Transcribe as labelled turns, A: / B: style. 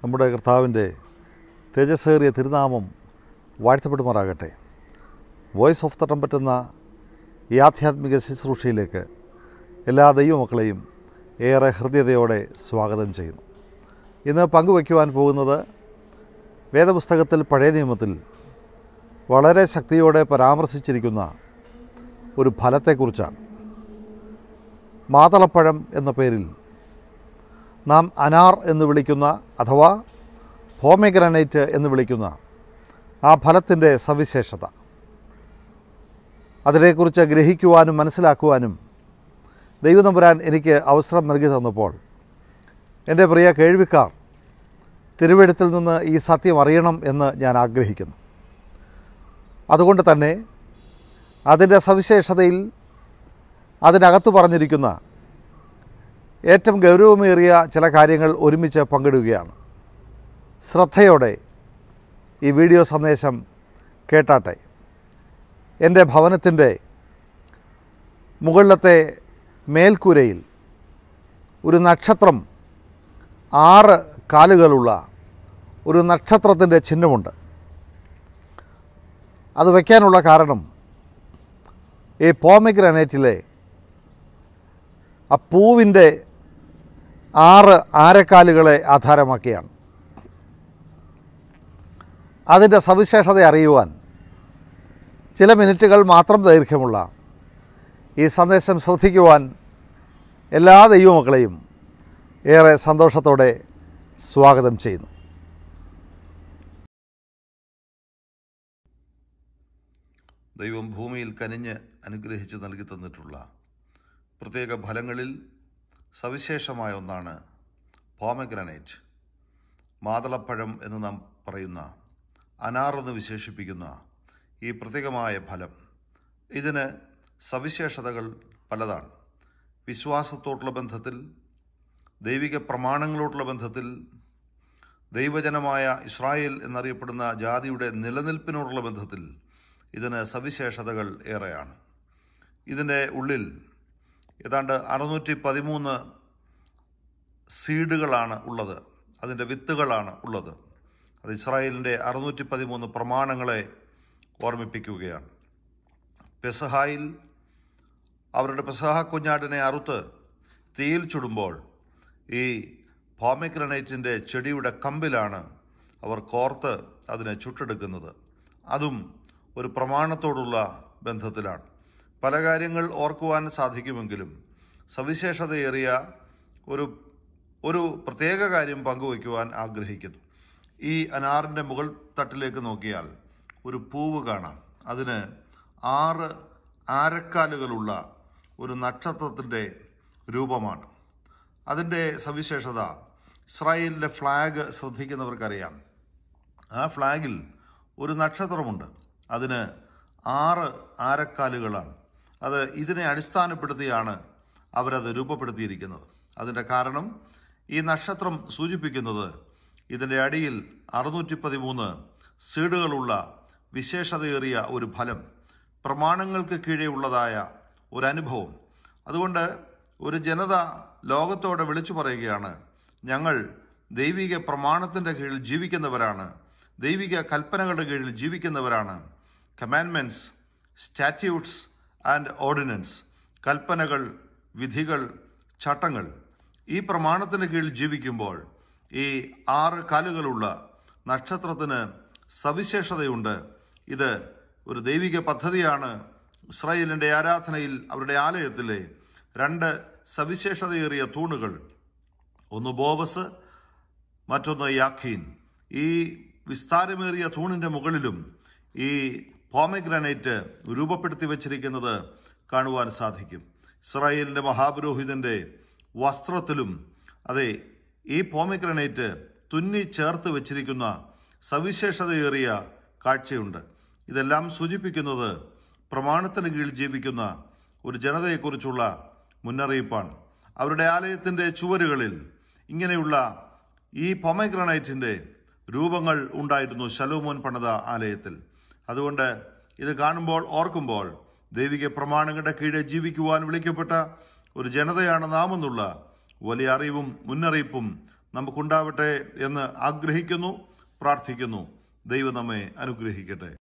A: നമ്മുടെ കർത്താവിൻ്റെ തേജസ്സേറിയ തിരുനാമം വാഴ്ത്തപ്പെടുമാറാകട്ടെ വോയിസ് ഓഫ് ദ ട്രംപറ്റ് എന്ന ഈ ആധ്യാത്മിക ശുശ്രൂഷയിലേക്ക് എല്ലാ ദൈവമക്കളെയും ഏറെ ഹൃദ്യതയോടെ സ്വാഗതം ചെയ്യുന്നു ഇന്ന് പങ്കുവയ്ക്കുവാൻ പോകുന്നത് വേദപുസ്തകത്തിൽ പഴയ നിയമത്തിൽ വളരെ ശക്തിയോടെ പരാമർശിച്ചിരിക്കുന്ന ഒരു ഫലത്തെക്കുറിച്ചാണ് മാതളപ്പഴം എന്ന പേരിൽ നാം അനാർ എന്ന് വിളിക്കുന്ന അഥവാ പോമഗ്രനൈറ്റ് എന്ന് വിളിക്കുന്ന ആ ഫലത്തിൻ്റെ സവിശേഷത അതിനെക്കുറിച്ച് ഗ്രഹിക്കുവാനും മനസ്സിലാക്കുവാനും ദൈവതമ്പുരാൻ എനിക്ക് അവസരം നൽകി തന്നപ്പോൾ എൻ്റെ പ്രിയ കേൾവിക്കാർ തിരുവെടുത്തിൽ നിന്ന് ഈ സത്യം അറിയണം എന്ന് ഞാൻ ആഗ്രഹിക്കുന്നു അതുകൊണ്ട് തന്നെ അതിൻ്റെ സവിശേഷതയിൽ അതിനകത്ത് പറഞ്ഞിരിക്കുന്ന ഏറ്റവും ഗൗരവമേറിയ ചില കാര്യങ്ങൾ ഒരുമിച്ച് പങ്കിടുകയാണ് ശ്രദ്ധയോടെ ഈ വീഡിയോ സന്ദേശം കേട്ടാട്ടെ എൻ്റെ ഭവനത്തിൻ്റെ മുകളിലത്തെ മേൽക്കൂരയിൽ ഒരു നക്ഷത്രം ആറ് കാലുകളുള്ള ഒരു നക്ഷത്രത്തിൻ്റെ ചിഹ്നമുണ്ട് അത് വയ്ക്കാനുള്ള കാരണം ഈ പോമിഗ്രാനൈറ്റിലെ ആ പൂവിൻ്റെ ആറ് ആരക്കാലുകളെ ആധാരമാക്കിയാണ് അതിൻ്റെ സവിശേഷത അറിയുവാൻ ചില മിനിറ്റുകൾ മാത്രം ദൈർഘ്യമുള്ള ഈ സന്ദേശം ശ്രദ്ധിക്കുവാൻ എല്ലാ ദൈവമക്കളെയും ഏറെ സന്തോഷത്തോടെ സ്വാഗതം ചെയ്യുന്നു
B: ദൈവം ഭൂമിയിൽ കനിഞ്ഞ് അനുഗ്രഹിച്ച് നൽകി തന്നിട്ടുള്ള പ്രത്യേക ഫലങ്ങളിൽ സവിശേഷമായ ഒന്നാണ് പോമഗ്രനൈറ്റ് മാതളപ്പഴം എന്ന് നാം പറയുന്ന അനാർ എന്ന് വിശേഷിപ്പിക്കുന്ന ഈ പ്രത്യേകമായ ഫലം ഇതിന് സവിശേഷതകൾ പലതാണ് വിശ്വാസത്തോടുള്ള ബന്ധത്തിൽ ദൈവിക പ്രമാണങ്ങളോടുള്ള ബന്ധത്തിൽ ദൈവജനമായ ഇസ്രായേൽ എന്നറിയപ്പെടുന്ന ജാതിയുടെ നിലനിൽപ്പിനോടുള്ള ബന്ധത്തിൽ ഇതിന് സവിശേഷതകൾ ഏറെയാണ് ഇതിൻ്റെ ഉള്ളിൽ ഏതാണ്ട് അറുന്നൂറ്റി പതിമൂന്ന് സീഡുകളാണ് ഉള്ളത് അതിൻ്റെ വിത്തുകളാണ് ഉള്ളത് അത് ഇസ്രായേലിൻ്റെ അറുന്നൂറ്റി പതിമൂന്ന് പ്രമാണങ്ങളെ ഓർമ്മിപ്പിക്കുകയാണ് പെസഹായിൽ അവരുടെ പെസഹ കുഞ്ഞാടിനെ അറുത്ത് തീയിൽ ചുടുമ്പോൾ ഈ പോമിഗ്രനൈറ്റിൻ്റെ ചെടിയുടെ കമ്പിലാണ് അവർ കോർത്ത് അതിനെ ചുട്ടെടുക്കുന്നത് അതും ഒരു പ്രമാണത്തോടുള്ള ബന്ധത്തിലാണ് പല കാര്യങ്ങൾ ഓർക്കുവാൻ സാധിക്കുമെങ്കിലും സവിശേഷതയേറിയ ഒരു ഒരു പ്രത്യേക കാര്യം പങ്കുവയ്ക്കുവാൻ ആഗ്രഹിക്കുന്നു ഈ അനാറിൻ്റെ മുകൾ തട്ടിലേക്ക് നോക്കിയാൽ ഒരു പൂവ് കാണാം അതിന് ആറ് ആരക്കാലുകളുള്ള ഒരു നക്ഷത്രത്തിൻ്റെ രൂപമാണ് അതിൻ്റെ സവിശേഷത ഇസ്രായേലിൻ്റെ ഫ്ലാഗ് ശ്രദ്ധിക്കുന്നവർക്കറിയാം ആ ഫ്ലാഗിൽ ഒരു നക്ഷത്രമുണ്ട് അതിന് ആറ് ആരക്കാലുകളാണ് അത് ഇതിനെ അടിസ്ഥാനപ്പെടുത്തിയാണ് അവരത് രൂപപ്പെടുത്തിയിരിക്കുന്നത് അതിൻ്റെ കാരണം ഈ നക്ഷത്രം സൂചിപ്പിക്കുന്നത് ഇതിൻ്റെ അടിയിൽ അറുന്നൂറ്റി പതിമൂന്ന് സീഡുകളുള്ള വിശേഷതയേറിയ ഒരു ഫലം പ്രമാണങ്ങൾക്ക് കീഴേ ഉള്ളതായ ഒരു അനുഭവം അതുകൊണ്ട് ഒരു ജനത ലോകത്തോടെ വിളിച്ചു പറയുകയാണ് ഞങ്ങൾ ദൈവിക പ്രമാണത്തിൻ്റെ കീഴിൽ ജീവിക്കുന്നവരാണ് ദൈവിക കൽപ്പനകളുടെ കീഴിൽ ജീവിക്കുന്നവരാണ് കമാൻമെൻറ്റ്സ് സ്റ്റാറ്റ്യൂട്ട്സ് ആൻഡ് ഓർഡിനൻസ് കൽപ്പനകൾ വിധികൾ ചട്ടങ്ങൾ ഈ പ്രമാണത്തിന് കീഴിൽ ജീവിക്കുമ്പോൾ ഈ ആറ് കാലുകളുള്ള നക്ഷത്രത്തിന് സവിശേഷതയുണ്ട് ഇത് ഒരു ദൈവിക പദ്ധതിയാണ് ഇസ്രായേലിൻ്റെ ആരാധനയിൽ അവരുടെ ആലയത്തിലെ രണ്ട് സവിശേഷതയേറിയ തൂണുകൾ ഒന്ന് ബോവസ് മറ്റൊന്ന് യാഖീൻ ഈ വിസ്താരമേറിയ തൂണിൻ്റെ മുകളിലും ഈ പോമഗ്രാനൈറ്റ് രൂപപ്പെടുത്തി വച്ചിരിക്കുന്നത് കാണുവാൻ സാധിക്കും ഇസ്രായേലിൻ്റെ മഹാപുരോഹിതൻ്റെ വസ്ത്രത്തിലും അതെ ഈ പോമഗ്രാനൈറ്റ് തുന്നി ചേർത്ത് വെച്ചിരിക്കുന്ന സവിശേഷതയേറിയ കാഴ്ചയുണ്ട് ഇതെല്ലാം സൂചിപ്പിക്കുന്നത് പ്രമാണത്തിന് കീഴിൽ ജീവിക്കുന്ന ഒരു ജനതയെക്കുറിച്ചുള്ള മുന്നറിയിപ്പാണ് അവരുടെ ആലയത്തിൻ്റെ ചുവരുകളിൽ ഇങ്ങനെയുള്ള ഈ പൊമഗ്രാനൈറ്റിൻ്റെ രൂപങ്ങൾ ഉണ്ടായിരുന്നു ശലോമോൻ പണിത ആലയത്തിൽ അതുകൊണ്ട് ഇത് കാണുമ്പോൾ ഓർക്കുമ്പോൾ ദൈവിക പ്രമാണങ്ങളുടെ കീഴെ ജീവിക്കുവാൻ വിളിക്കപ്പെട്ട ഒരു ജനതയാണ് നാം എന്നുള്ള വലിയ അറിവും മുന്നറിയിപ്പും നമുക്കുണ്ടാവട്ടെ എന്ന് ആഗ്രഹിക്കുന്നു പ്രാർത്ഥിക്കുന്നു ദൈവം നമ്മെ അനുഗ്രഹിക്കട്ടെ